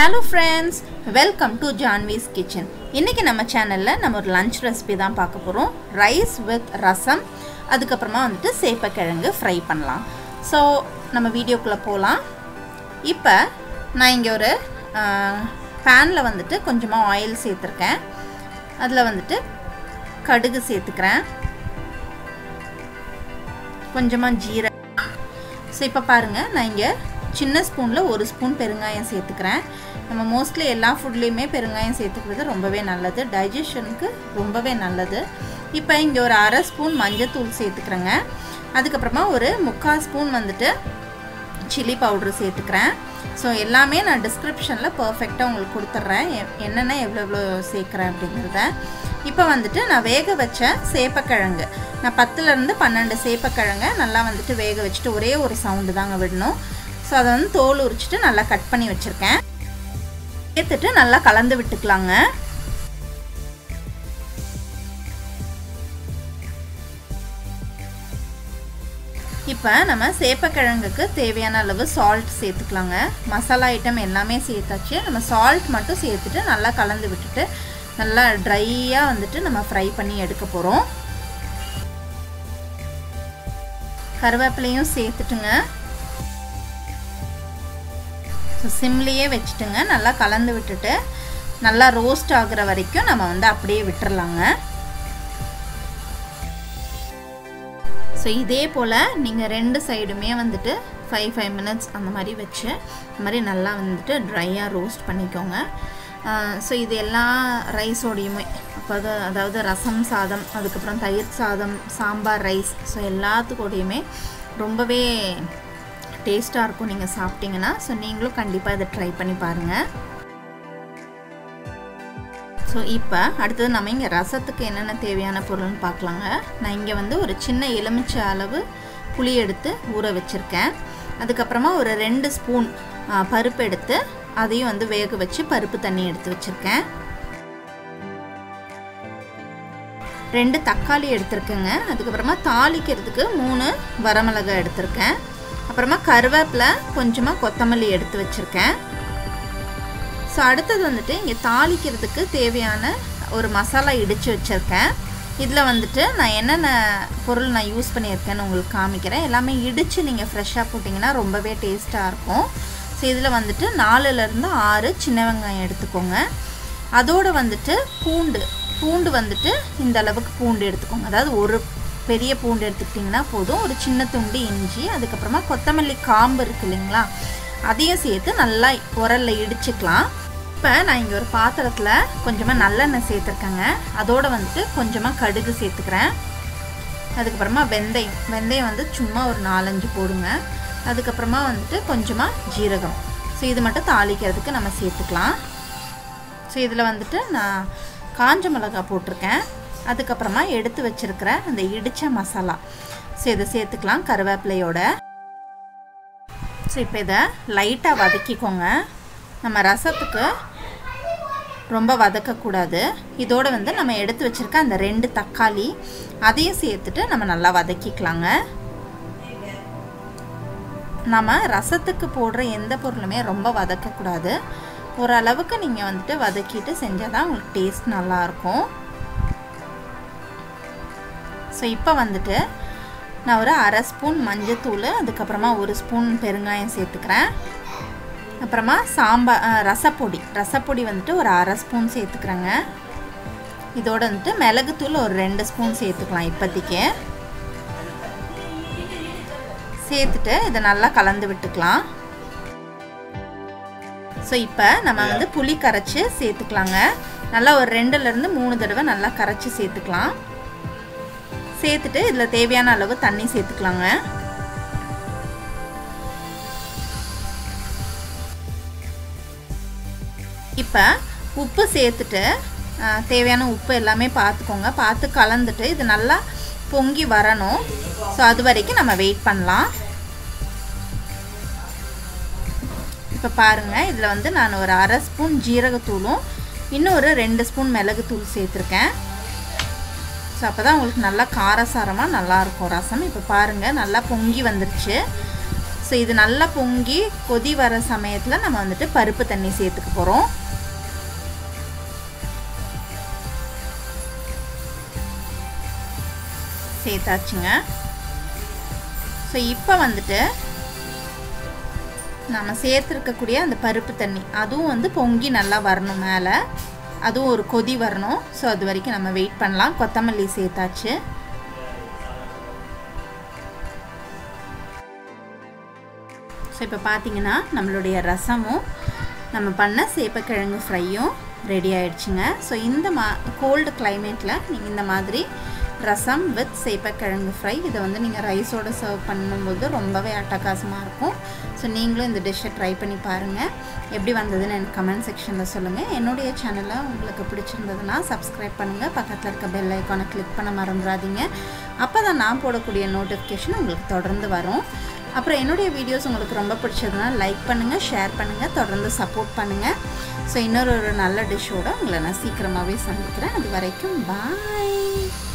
hello friends welcome to Janvi's kitchen இன்றைக்கி நம்ம சேனலில் நம்ம ஒரு லஞ்ச் ரெசிபி தான் பார்க்க போகிறோம் ரைஸ் வித் ரசம் அதுக்கப்புறமா வந்துட்டு சேப்பக்கிழங்கு ஃப்ரை பண்ணலாம் ஸோ நம்ம வீடியோக்குள்ளே போகலாம் இப்போ நான் இங்கே ஒரு பேனில் வந்துட்டு கொஞ்சமாக ஆயில் சேர்த்துருக்கேன் அதில் வந்துட்டு கடுகு சேர்த்துக்கிறேன் கொஞ்சமாக ஜீரகம் ஸோ இப்போ பாருங்கள் நான் இங்கே சின்ன ஸ்பூனில் ஒரு ஸ்பூன் பெருங்காயம் சேர்த்துக்கிறேன் நம்ம மோஸ்ட்லி எல்லா ஃபுட்லேயுமே பெருங்காயம் சேர்த்துக்கிறது ரொம்பவே நல்லது டைஜஷனுக்கு ரொம்பவே நல்லது இப்போ இங்கே ஒரு அரை ஸ்பூன் மஞ்சத்தூள் சேர்த்துக்கிறேங்க அதுக்கப்புறமா ஒரு முக்கால் ஸ்பூன் வந்துட்டு சில்லி பவுட்ரு சேர்த்துக்கிறேன் ஸோ எல்லாமே நான் டிஸ்கிரிப்ஷனில் பர்ஃபெக்டாக உங்களுக்கு கொடுத்துட்றேன் என்னென்ன எவ்வளோ எவ்வளோ சேர்க்குறேன் அப்படிங்கிறத இப்போ வந்துட்டு நான் வேக வச்ச சேப்பக்கிழங்கு நான் பத்துலேருந்து பன்னெண்டு சேப்பக்கிழங்க நல்லா வந்துட்டு வேக வச்சுட்டு ஒரே ஒரு சவுண்டு தாங்க விடணும் ஸோ அதை வந்து தோல் உரிச்சிட்டு நல்லா கட் பண்ணி வச்சுருக்கேன் சேர்த்துட்டு நல்லா கலந்து விட்டுக்கலாங்க இப்போ நம்ம சேப்பக்கிழங்குக்கு தேவையான அளவு சால்ட் சேர்த்துக்கலாங்க மசாலா ஐட்டம் எல்லாமே சேர்த்தாச்சு நம்ம சால்ட் மட்டும் சேர்த்துட்டு நல்லா கலந்து விட்டுட்டு நல்லா ட்ரையாக வந்துட்டு நம்ம ஃப்ரை பண்ணி எடுக்க போகிறோம் கருவேப்பிலையும் சேர்த்துட்டுங்க ஸோ சிம்லேயே வச்சுட்டுங்க நல்லா கலந்து விட்டுட்டு நல்லா ரோஸ்ட் ஆகுற வரைக்கும் நம்ம வந்து அப்படியே விட்டுறலாங்க ஸோ இதே போல் நீங்கள் ரெண்டு சைடுமே வந்துட்டு ஃபைவ் ஃபைவ் மினிட்ஸ் அந்த மாதிரி வச்சு இந்த மாதிரி நல்லா வந்துட்டு ட்ரையாக ரோஸ்ட் பண்ணிக்கோங்க ஸோ இது எல்லா ரைஸோடையுமே அப்போ அது அதாவது ரசம் சாதம் அதுக்கப்புறம் தயிர் சாதம் சாம்பார் ரைஸ் ஸோ எல்லாத்துக்கூடையுமே ரொம்பவே டேஸ்ட்டாக இருக்கும் நீங்கள் சாப்பிட்டீங்கன்னா ஸோ நீங்களும் கண்டிப்பாக இதை ட்ரை பண்ணி பாருங்கள் ஸோ இப்போ அடுத்தது நம்ம இங்கே ரசத்துக்கு என்னென்ன தேவையான பொருள்னு பார்க்கலாங்க நான் இங்கே வந்து ஒரு சின்ன எலுமிச்சை அளவு புளி எடுத்து ஊற வச்சுருக்கேன் அதுக்கப்புறமா ஒரு ரெண்டு ஸ்பூன் பருப்பு எடுத்து அதையும் வந்து வேக வச்சு பருப்பு தண்ணி எடுத்து வச்சுருக்கேன் ரெண்டு தக்காளி எடுத்திருக்கேங்க அதுக்கப்புறமா தாளிக்கிறதுக்கு மூணு வரமிளகாய் எடுத்திருக்கேன் அப்புறமா கருவேப்பிலை கொஞ்சமாக கொத்தமல்லி எடுத்து வச்சுருக்கேன் ஸோ அடுத்தது வந்துட்டு இங்கே தாளிக்கிறதுக்கு தேவையான ஒரு மசாலா இடித்து வச்சுருக்கேன் இதில் வந்துட்டு நான் என்னென்ன பொருள் நான் யூஸ் பண்ணியிருக்கேன்னு உங்களுக்கு காமிக்கிறேன் எல்லாமே இடித்து நீங்கள் ஃப்ரெஷ்ஷாக போட்டிங்கன்னா ரொம்பவே டேஸ்ட்டாக இருக்கும் ஸோ இதில் வந்துட்டு நாலுலேருந்து ஆறு சின்ன வெங்காயம் எடுத்துக்கோங்க அதோடு வந்துட்டு பூண்டு பூண்டு வந்துட்டு இந்த அளவுக்கு பூண்டு எடுத்துக்கோங்க அதாவது ஒரு பெரிய பூண்டு எடுத்துக்கிட்டிங்கன்னா போதும் ஒரு சின்ன துண்டு இஞ்சி அதுக்கப்புறமா கொத்தமல்லி காம்பு இருக்குது இல்லைங்களா அதையும் சேர்த்து நல்லா உரலில் இடிச்சுக்கலாம் இப்போ நான் இங்கே ஒரு பாத்திரத்தில் கொஞ்சமாக நல்லெண்ணெய் சேர்த்துருக்கேங்க அதோடு வந்துட்டு கொஞ்சமாக கடுகு சேர்த்துக்கிறேன் அதுக்கப்புறமா வெந்தயம் வெந்தயம் வந்து சும்மா ஒரு நாலஞ்சு போடுங்க அதுக்கப்புறமா வந்துட்டு கொஞ்சமாக ஜீரகம் ஸோ இது மட்டும் தாளிக்கிறதுக்கு நம்ம சேர்த்துக்கலாம் ஸோ இதில் வந்துட்டு நான் காஞ்ச மிளகா போட்டிருக்கேன் அதுக்கப்புறமா எடுத்து வச்சுருக்கிற அந்த இடித்த மசாலா ஸோ இதை சேர்த்துக்கலாம் கருவேப்பிலையோட ஸோ இப்போ இதை லைட்டாக வதக்கிக்கோங்க நம்ம ரசத்துக்கு ரொம்ப வதக்கக்கூடாது இதோடு வந்து நம்ம எடுத்து வச்சுருக்க அந்த ரெண்டு தக்காளி அதையும் சேர்த்துட்டு நம்ம நல்லா வதக்கிக்கலாங்க நம்ம ரசத்துக்கு போடுற எந்த பொருளுமே ரொம்ப வதக்கக்கூடாது ஓரளவுக்கு நீங்கள் வந்துட்டு வதக்கிட்டு செஞ்சால் தான் உங்களுக்கு டேஸ்ட் நல்லாயிருக்கும் ஸோ இப்போ வந்துட்டு நான் ஒரு அரை ஸ்பூன் மஞ்சத்தூள் அதுக்கப்புறமா ஒரு ஸ்பூன் பெருங்காயம் சேர்த்துக்கிறேன் அப்புறமா சாம்பார் ரசப்பொடி ரசப்பொடி வந்துட்டு ஒரு அரை ஸ்பூன் சேர்த்துக்கிறேங்க இதோடு வந்துட்டு மிளகுத்தூள் ஒரு ரெண்டு ஸ்பூன் சேர்த்துக்கலாம் இப்போதைக்கு சேர்த்துட்டு இதை நல்லா கலந்து விட்டுக்கலாம் ஸோ இப்போ நம்ம வந்து புளி கரைச்சி சேர்த்துக்கலாங்க நல்லா ஒரு ரெண்டுலேருந்து மூணு தடவை நல்லா கரைச்சி சேர்த்துக்கலாம் சேர்த்துட்டு இதில் தேவையான அளவு தண்ணி சேர்த்துக்கலாங்க இப்போ உப்பு சேர்த்துட்டு தேவையான உப்பு எல்லாமே பார்த்துக்கோங்க பார்த்து கலந்துட்டு இது நல்லா பொங்கி வரணும் ஸோ அது வரைக்கும் நம்ம வெயிட் பண்ணலாம் இப்போ பாருங்கள் இதில் வந்து நான் ஒரு அரை ஸ்பூன் ஜீரகத்தூளும் இன்னும் ஒரு ரெண்டு ஸ்பூன் மிளகுத்தூள் சேர்த்துருக்கேன் ஸோ அப்போ தான் உங்களுக்கு நல்லா காரசாரமாக நல்லாயிருக்கும் ரசம் இப்போ பாருங்கள் நல்லா பொங்கி வந்துருச்சு ஸோ இது நல்லா பொங்கி கொதி வர சமயத்தில் நம்ம வந்துட்டு பருப்பு தண்ணி சேர்த்துக்க போகிறோம் சேர்த்தாச்சுங்க ஸோ இப்போ வந்துட்டு நம்ம சேர்த்துருக்கக்கூடிய அந்த பருப்பு தண்ணி அதுவும் வந்து பொங்கி நல்லா வரணும் மேலே அதுவும் ஒரு கொதி வரணும் ஸோ அது வரைக்கும் நம்ம வெயிட் பண்ணலாம் கொத்தமல்லி சேர்த்தாச்சு ஸோ இப்போ பார்த்தீங்கன்னா நம்மளுடைய ரசமும் நம்ம பண்ண சேப்பக்கிழங்கு ஃப்ரையும் ரெடி ஆயிடுச்சுங்க ஸோ இந்த மா கோல்டு கிளைமேட்டில் நீங்கள் இந்த மாதிரி ரசம் வித் சேப்பக்கிழங்கு ஃப்ரை இதை வந்து நீங்கள் ரைஸோடு சர்வ் பண்ணும்போது ரொம்பவே அட்டகாசமாக இருக்கும் ஸோ நீங்களும் இந்த டிஷ்ஷை ட்ரை பண்ணி பாருங்கள் எப்படி வந்ததுன்னு எனக்கு கமெண்ட் செக்ஷனில் சொல்லுங்கள் என்னுடைய சேனலை உங்களுக்கு பிடிச்சிருந்ததுன்னா சப்ஸ்கிரைப் பண்ணுங்கள் பக்கத்தில் இருக்க பெல் ஐக்கானை கிளிக் பண்ண மறந்துடாதீங்க அப்போ தான் நான் போடக்கூடிய நோட்டிஃபிகேஷன் உங்களுக்கு தொடர்ந்து வரும் அப்புறம் என்னுடைய வீடியோஸ் உங்களுக்கு ரொம்ப பிடிச்சதுன்னா லைக் பண்ணுங்கள் ஷேர் பண்ணுங்கள் தொடர்ந்து சப்போர்ட் பண்ணுங்கள் ஸோ இன்னொரு ஒரு நல்ல டிஷ்ஷோடு உங்களை நான் சீக்கிரமாகவே சந்திக்கிறேன் அது வரைக்கும் பாய்